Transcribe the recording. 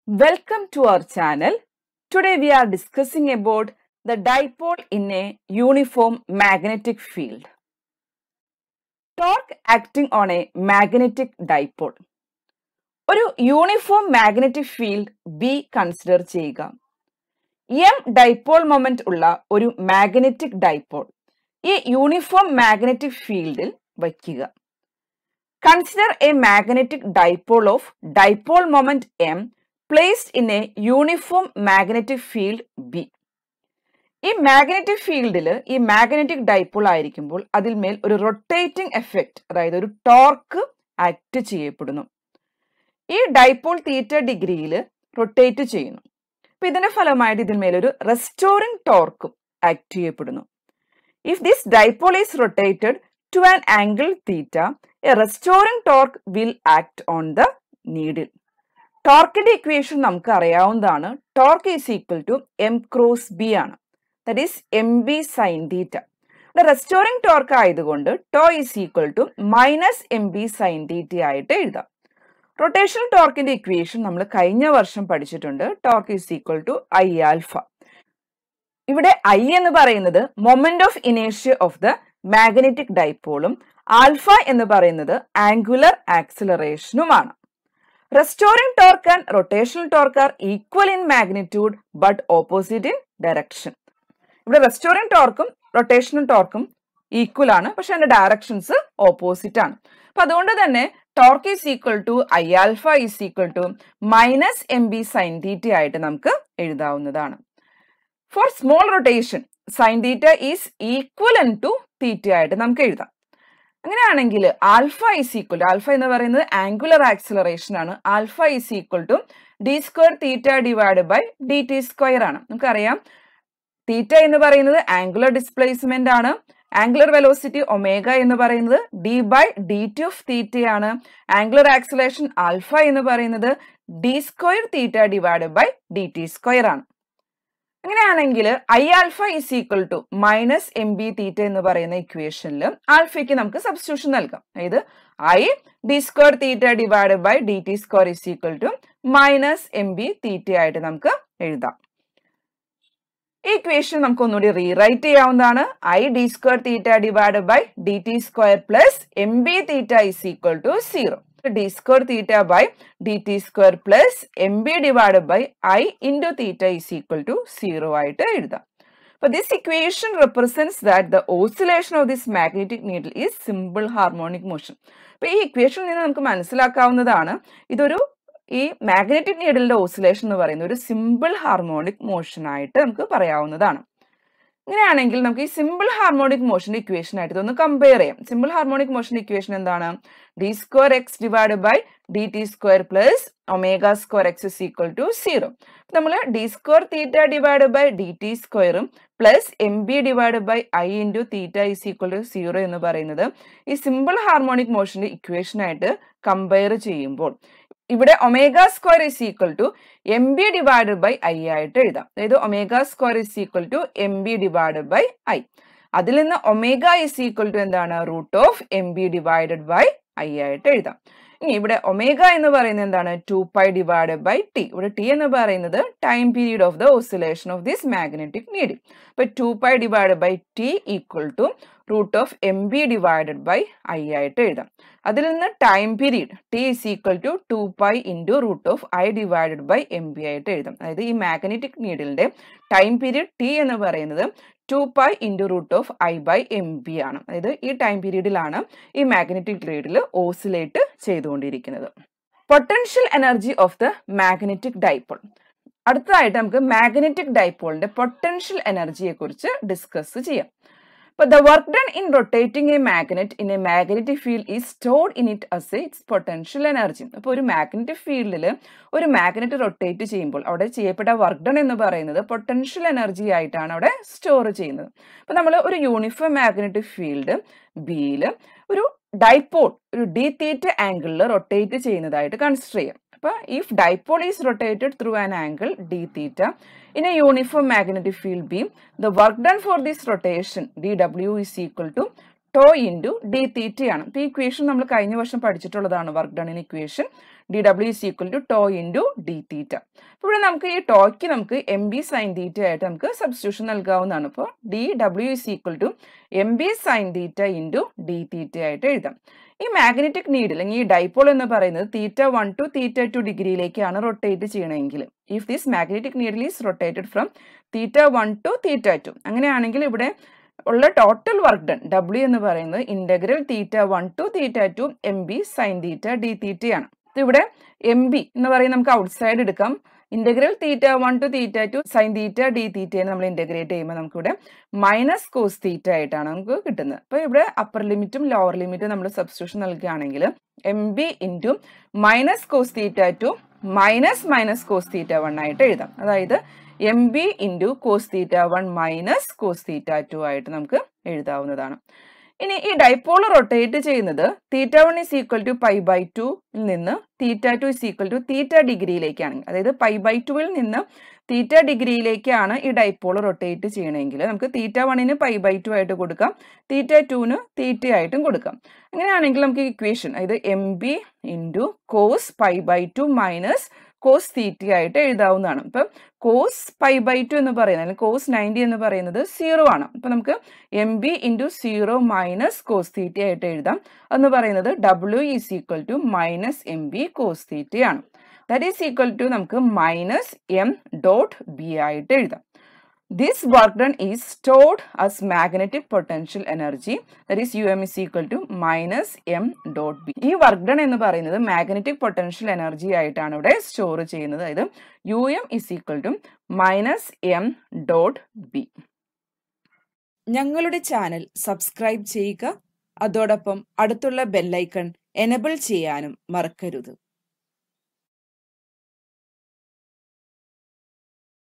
Welcome to our channel. Today we are discussing about the dipole in a uniform magnetic field. Torque acting on a magnetic dipole. ഒരു uniform magnetic field B consider ചെയ്യുക M dipole moment ഉള്ള ഒരു magnetic dipole ഈ uniform magnetic ഫീൽഡിൽ വയ്ക്കുക consider a magnetic dipole of dipole moment M placed in a uniform magnetic field B ഈ magnetic ഫീൽഡിൽ ഈ മാഗ്നറ്റിക് ഡൈപോൾ ആയിരിക്കുമ്പോൾ അതിൽ മേൽ ഒരു റൊട്ടേറ്റിംഗ് എഫക്റ്റ് അതായത് ഒരു ടോർക്ക് ആക്ട് ചെയ്യപ്പെടുന്നു ഈ ഡൈപോൾ തീറ്റ ഡിഗ്രിയിൽ റൊട്ടേറ്റ് ചെയ്യുന്നു അപ്പൊ ഇതിന്റെ ഫലമായിട്ട് ഇതിന്മേലൊരു റെസ്റ്റോറിംഗ് ടോർക്കും ആക്ട് ചെയ്യപ്പെടുന്നു if this dipole is rotated to an angle theta a restoring torque will act on the needle ടോർക്കിന്റെ ഇക്വേഷൻ നമുക്ക് അറിയാവുന്നതാണ് torque is equal to M cross B ആണ് that is M B sine theta restoring torque ആയതുകൊണ്ട് tau is equal to minus M B sine theta ആയിട്ട് എഴുതാം rotation ടോർക്കിന്റെ equation നമ്മൾ കഴിഞ്ഞ വർഷം പഠിച്ചിട്ടുണ്ട് torque is equal to I alpha ഇവിടെ ഐ എന്ന് പറയുന്നത് മൊമെന്റ് ഓഫ് ഇനേഷ്യ ഓഫ് ദ മാഗ്നറ്റിക് ഡൈപോളും ആൽഫ എന്ന് പറയുന്നത് ആംഗുലർ ആക്സിലറേഷനുമാണ് restoring torque and rotational torque are equal in magnitude but opposite in direction ഇവിടെ റെസ്റ്റോറിംഗ് ടോർക്കും റൊട്ടേഷണൽ ടോർക്കും ഈക്വൽ ആണ് പക്ഷെ അതിന്റെ ഡയറക്ഷൻസ് ഓപ്പോസിറ്റ് ആണ് അപ്പൊ അതുകൊണ്ട് തന്നെ torque is equal to I alpha is equal to minus M B sine theta ആയിട്ട് നമുക്ക് എഴുതാവുന്നതാണ് for small rotation sine theta is equal to തീറ്റ ആയിട്ട് നമുക്ക് എഴുതാം അങ്ങനെയാണെങ്കിൽ alpha is equal to alpha എന്ന് പറയുന്നത് ആംഗുലർ ആക്സിലറേഷൻ ആണ് alpha is equal to D square theta divide by D T square ആണ് നമുക്കറിയാം തീറ്റ എന്ന് പറയുന്നത് ആംഗുലർ ഡിസ്പ്ലേസ്മെന്റ് ആണ് ആംഗുലർ വെലോസിറ്റി ഒമേഗ എന്ന് പറയുന്നത് D by D T of തീറ്റയാണ് ആംഗുലർ ആക്സിലേഷൻ ആൽഫ എന്ന് പറയുന്നത് D square theta divide by D T square ആണ് അങ്ങനെയാണെങ്കിൽ I alpha is equal to minus M B തീറ്റ എന്ന് പറയുന്ന ഇക്വേഷനിൽ ആൽഫയ്ക്ക് നമുക്ക് സബ്സ്റ്റിറ്റ്യൂഷൻ നൽകാം അതായത് I D square theta divide by D T square is equal to minus M B theta ആയിട്ട് നമുക്ക് എഴുതാം ഈ ഇക്വേഷൻ നമുക്ക് ഒന്നുകൂടി റീറൈറ്റ് ചെയ്യാവുന്നതാണ് I D square theta divide by D T square plus M B theta is equal to zero D square theta by D T square plus M B divide by I into theta is equal to zero ആയിട്ട് എഴുതാം അപ്പൊ this equation represents that the oscillation of this magnetic needle is simple harmonic motion അപ്പൊ ഈ ഇക്വേഷനിൽ നിന്ന് നമുക്ക് മനസ്സിലാക്കാവുന്നതാണ് ഇതൊരു ഈ മാഗ്നറ്റിക് നീഡിലിന്റെ ഓസിലേഷൻ എന്ന് പറയുന്ന ഒരു സിമ്പിൾ ഹാർമോണിക് മോഷൻ ആയിട്ട് നമുക്ക് പറയാവുന്നതാണ് ഇങ്ങനെയാണെങ്കിൽ നമുക്ക് ഈ സിമ്പിൾ ഹാർമോണിക് മോഷന്റെ ഇക്വേഷൻ ആയിട്ട് ഇതൊന്ന് കമ്പയർ ചെയ്യാം സിമ്പിൾ ഹാർമോണിക് മോഷന്റെ ഇക്വേഷൻ എന്താണ് D square X divide by D T square plus omega square X is equal to zero നമ്മൾ D square theta divide by D T സ്ക്വയറും plus M B divide by I into theta is equal to zero എന്ന് പറയുന്നത് ഈ simple harmonic മോഷന്റെ equation ആയിട്ട് compare ചെയ്യുമ്പോൾ ഇവിടെ omega square is equal to M B divided by I ആയിട്ട് എഴുതാം അതായത് omega square is equal to M B divided by I അതിൽ നിന്ന് ഒമേഗ ഇസ് ഈക്വൽ ടു എന്താണ് root of M B divided by I ആയിട്ട് എഴുതാം ഇനി ഇവിടെ ഒമേഗ എന്ന് പറയുന്നത് എന്താണ് two pi divide by T ഇവിടെ ടി എന്ന് പറയുന്നത് time period of the oscillation of this magnetic needle ഇപ്പൊ two pi divide by T equal to root of M B divided by I ആയിട്ട് എഴുതാം അതിൽ നിന്ന് time period T is equal to two pi into root of I divided by M B ആയിട്ട് എഴുതാം അതായത് ഈ magnetic നീഡിലിന്റെ time period T എന്ന് പറയുന്നത് two pi into root of I by M B ആണ് അതായത് ഈ ടൈം പീരീഡിലാണ് ഈ മാഗ്നറ്റിക് നീഡിൽ ഓസിലേറ്റ് ചെയ്തുകൊണ്ടിരിക്കുന്നത് potential energy of the magnetic dipole അടുത്തതായിട്ട് നമുക്ക് മാഗ്നറ്റിക് ഡൈപോളിന്റെ പൊട്ടൻഷ്യൽ എനർജിയെ കുറിച്ച് ഡിസ്കസ് ചെയ്യാം But the work done in rotating a magnet in a magnetic field is stored in it as its potential energy. അപ്പോൾ ഒരു magnetic ഫീൽഡിൽ ഒരു magnet rotate ചെയ്യുമ്പോൾ അവിടെ ചെയ്യപ്പെട്ട വർക്ക് ഡൺ എന്ന് പറയുന്നത് പൊട്ടൻഷ്യൽ എനർജി ആയിട്ടാണ് അവിടെ സ്റ്റോർ ചെയ്യുന്നത് അപ്പോൾ നമ്മൾ ഒരു യൂണിഫോം മാഗ്നറ്റിക് ഫീൽഡ് ബിയിൽ ഒരു ഡൈപോൾ ഒരു ഡി തീറ്റ ആംഗിളിൽ റൊട്ടേറ്റ് ചെയ്യുന്നതായിട്ട് കൺസിഡർ ചെയ്യാം അപ്പോൾ if dipole is rotated through an angle D theta in a uniform magnetic field beam the work done for this rotation dw is equal to tau into D തീറ്റയാണ് ഇപ്പോൾ ഈ equation നമ്മൾ കഴിഞ്ഞ വർഷം പഠിച്ചിട്ടുള്ളതാണ് work done in equation D W is equal to tau into D theta അപ്പോൾ ഇവിടെ നമുക്ക് ഈ ടോയ്ക്ക് നമുക്ക് എം ബി സൈൻ തീറ്റ ആയിട്ട് നമുക്ക് സബ്സ്റ്റിറ്റ്യൂഷൻ നൽകാവുന്നതാണ് അപ്പോൾ D W is equal to M B sine theta into D theta ആയിട്ട് എഴുതാം ഈ മാഗ്നറ്റിക് നീഡ് അല്ലെങ്കിൽ ഈ ഡൈപോൾ എന്ന് പറയുന്നത് theta one to theta two ഡിഗ്രിയിലേക്കാണ് റൊട്ടേറ്റ് ചെയ്യണമെങ്കിൽ if this magnetic needle is rotated from theta one to theta two അങ്ങനെയാണെങ്കിൽ ഇവിടെ ഉള്ള ടോട്ടൽ വർക്ക് ഡൺ ഡബ്ല്യു എന്ന് പറയുന്നത് integral theta one to theta two M B sine theta D തീറ്റയാണ് ഇവിടെ M B എന്ന് പറയുന്നത് നമുക്ക് ഔട്ട്സൈഡ് എടുക്കാം integral theta one to theta two sine theta D തീറ്റയെ നമ്മൾ ഇന്റഗ്രേറ്റ് ചെയ്യുമ്പോൾ നമുക്കിവിടെ മൈനസ് കോസ് തീറ്റ ആയിട്ടാണ് നമുക്ക് കിട്ടുന്നത് അപ്പോൾ ഇവിടെ അപ്പർ ലിമിറ്റും ലോവർ ലിമിറ്റും നമ്മൾ സബ്സ്റ്റിറ്റ്യൂഷൻ നൽകുകയാണെങ്കിൽ M B into minus cos theta two minus minus cos theta one ആയിട്ട് എഴുതാം അതായത് M B into cos theta one minus cos theta two ആയിട്ട് നമുക്ക് എഴുതാവുന്നതാണ് ഇനി ഈ ഡൈപോൾ റൊട്ടേറ്റ് ചെയ്യുന്നത് theta one is equal to pi by ടുവിൽ നിന്ന് theta two is equal to theta ഡിഗ്രിയിലേക്കാണ് അതായത് പൈ ബൈ ടുവിൽ നിന്ന് തീറ്റ ഡിഗ്രിയിലേക്കാണ് ഈ ഡൈപോൾ റൊട്ടേറ്റ് ചെയ്യണമെങ്കിൽ നമുക്ക് തീറ്റ വണ്ണിന് പൈ ബൈ ടു ആയിട്ട് കൊടുക്കാം തീറ്റ ടുവിന് തീറ്റ ആയിട്ടും കൊടുക്കാം അങ്ങനെയാണെങ്കിൽ നമുക്ക് ഇക്വേഷൻ അതായത് M B into cos pi by two minus cos theta ആയിട്ട് എഴുതാവുന്നതാണ് ഇപ്പം കോസ് പൈ ബൈ ടു എന്ന് പറയുന്നത് അല്ലെങ്കിൽ കോസ് നയൻറ്റി എന്ന് പറയുന്നത് സീറോ ആണ് അപ്പം നമുക്ക് M B into zero minus cos theta ആയിട്ട് എഴുതാം എന്ന് പറയുന്നത് W is equal to minus M B cos തീറ്റയാണ് ദാറ്റ് ഈസ് ഈക്വൽ ടു നമുക്ക് മൈനസ് എം ഡോട്ട് ബി ആയിട്ട് എഴുതാം this work done is stored as magnetic potential energy that is U M is equal to minus M dot B ഈ work done എന്ന് പറയുന്നത് magnetic potential energy ആയിട്ടാണ് ഇവിടെ store ചെയ്യുന്നത് അതായത് U M is equal to minus M dot B ഞങ്ങളുടെ channel subscribe ചെയ്യുക അതോടൊപ്പം അടുത്തുള്ള ബെല്ലൈക്കൺ എനബിൾ ചെയ്യാനും മറക്കരുത്